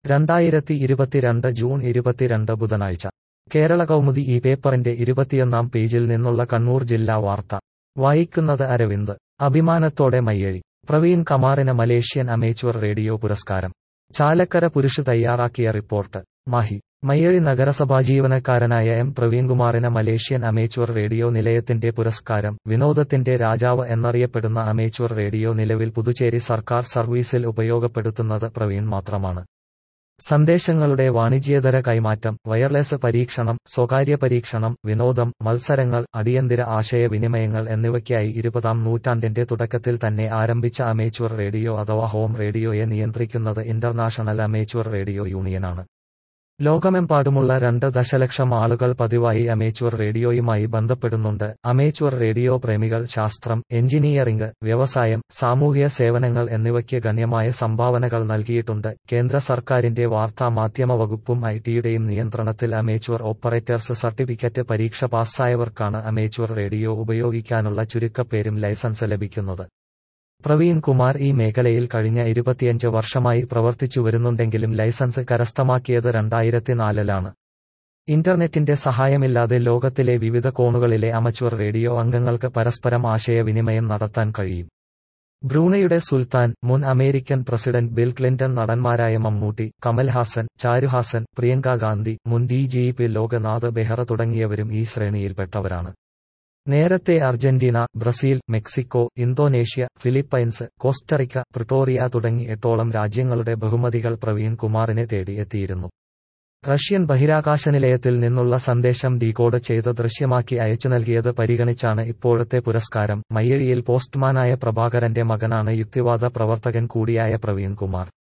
രണ്ടായിരത്തി ഇരുപത്തിരണ്ട് ജൂൺ ഇരുപത്തിരണ്ട് ബുധനാഴ്ച കേരള കൗമുദി ഈ പേപ്പറിന്റെ ഇരുപത്തിയൊന്നാം പേജിൽ നിന്നുള്ള കണ്ണൂർ ജില്ലാ വാർത്ത വായിക്കുന്നത് അരവിന്ദ് അഭിമാനത്തോടെ മയ്യഴി പ്രവീൺ കമാറിന് മലേഷ്യൻ അമേച്വർ റേഡിയോ പുരസ്കാരം ചാലക്കര പുരുഷ് തയ്യാറാക്കിയ റിപ്പോർട്ട് മാഹി മയ്യഴി നഗരസഭാ ജീവനക്കാരനായ എം പ്രവീൺകുമാറിന് മലേഷ്യൻ അമേച്വർ റേഡിയോ നിലയത്തിന്റെ പുരസ്കാരം വിനോദത്തിന്റെ രാജാവ് എന്നറിയപ്പെടുന്ന അമേച്വർ റേഡിയോ നിലവിൽ പുതുച്ചേരി സർക്കാർ സർവീസിൽ ഉപയോഗപ്പെടുത്തുന്നത് പ്രവീൺ മാത്രമാണ് സന്ദേശങ്ങളുടെ വാണിജ്യേതര കൈമാറ്റം വയർലെസ് പരീക്ഷണം സ്വകാര്യ പരീക്ഷണം വിനോദം മത്സരങ്ങൾ അടിയന്തര ആശയവിനിമയങ്ങൾ എന്നിവയ്ക്കായി ഇരുപതാം നൂറ്റാണ്ടിന്റെ തുടക്കത്തിൽ തന്നെ ആരംഭിച്ച അമേച്വർ റേഡിയോ അഥവാ ഹോം റേഡിയോയെ നിയന്ത്രിക്കുന്നത് ഇന്റർനാഷണൽ അമേച്വർ റേഡിയോ യൂണിയനാണ് ലോകമെമ്പാടുമുള്ള രണ്ട് ദശലക്ഷം ആളുകൾ പതിവായി അമേച്വർ റേഡിയോയുമായി ബന്ധപ്പെടുന്നുണ്ട് അമേച്വർ റേഡിയോ പ്രേമികൾ ശാസ്ത്രം എഞ്ചിനീയറിംഗ് വ്യവസായം സാമൂഹ്യ സേവനങ്ങൾ എന്നിവയ്ക്ക് ഗണ്യമായ സംഭാവനകൾ നൽകിയിട്ടുണ്ട് കേന്ദ്ര സർക്കാരിന്റെ വാർത്താ മാധ്യമ വകുപ്പും ഐ ടിയുടെയും നിയന്ത്രണത്തിൽ അമേച്വർ ഓപ്പറേറ്റേഴ്സ് സർട്ടിഫിക്കറ്റ് പരീക്ഷ പാസ്സായവർക്കാണ് അമേച്വർ റേഡിയോ ഉപയോഗിക്കാനുള്ള ചുരുക്കപ്പേരും ലൈസൻസ് ലഭിക്കുന്നത് പ്രവീൺ കുമാർ ഈ മേഖലയിൽ കഴിഞ്ഞ ഇരുപത്തിയഞ്ച് വർഷമായി പ്രവർത്തിച്ചു വരുന്നുണ്ടെങ്കിലും ലൈസൻസ് കരസ്ഥമാക്കിയത് രണ്ടായിരത്തിനാലിലാണ് ഇന്റർനെറ്റിന്റെ സഹായമില്ലാതെ ലോകത്തിലെ വിവിധ കോണുകളിലെ അമച്വർ റേഡിയോ അംഗങ്ങൾക്ക് പരസ്പരം ആശയവിനിമയം നടത്താൻ കഴിയും ബ്രൂണയുടെ സുൽത്താൻ മുൻ അമേരിക്കൻ പ്രസിഡന്റ് ബിൽ ക്ലിന്റൺ നടന്മാരായ മമ്മൂട്ടി കമൽഹാസൻ ചാരുഹാസൻ പ്രിയങ്ക ഗാന്ധി മുൻ D G P Loknath Behera തുടങ്ങിയവരും ഈ ശ്രേണിയിൽപ്പെട്ടവരാണ് നേരത്തെ Argentina Brazil Mexico Indonesia Philippines Costa Rica Pretoria തുടങ്ങി എട്ടോളം രാജ്യങ്ങളുടെ ബഹുമതികൾ പ്രവീൺ കുമാറിനെ തേടിയെത്തിയിരുന്നു റഷ്യൻ ബഹിരാകാശ നിലയത്തിൽ നിന്നുള്ള സന്ദേശം ഡീകോഡ് ചെയ്ത് ദൃശ്യമാക്കി അയച്ചു നൽകിയത് പരിഗണിച്ചാണ് ഇപ്പോഴത്തെ പുരസ്കാരം മയ്യഴിയിൽ പോസ്റ്റ്മാനായ പ്രഭാകരന്റെ മകനാണ് യുക്തിവാദ പ്രവർത്തകൻ കൂടിയായ പ്രവീൺ കുമാർ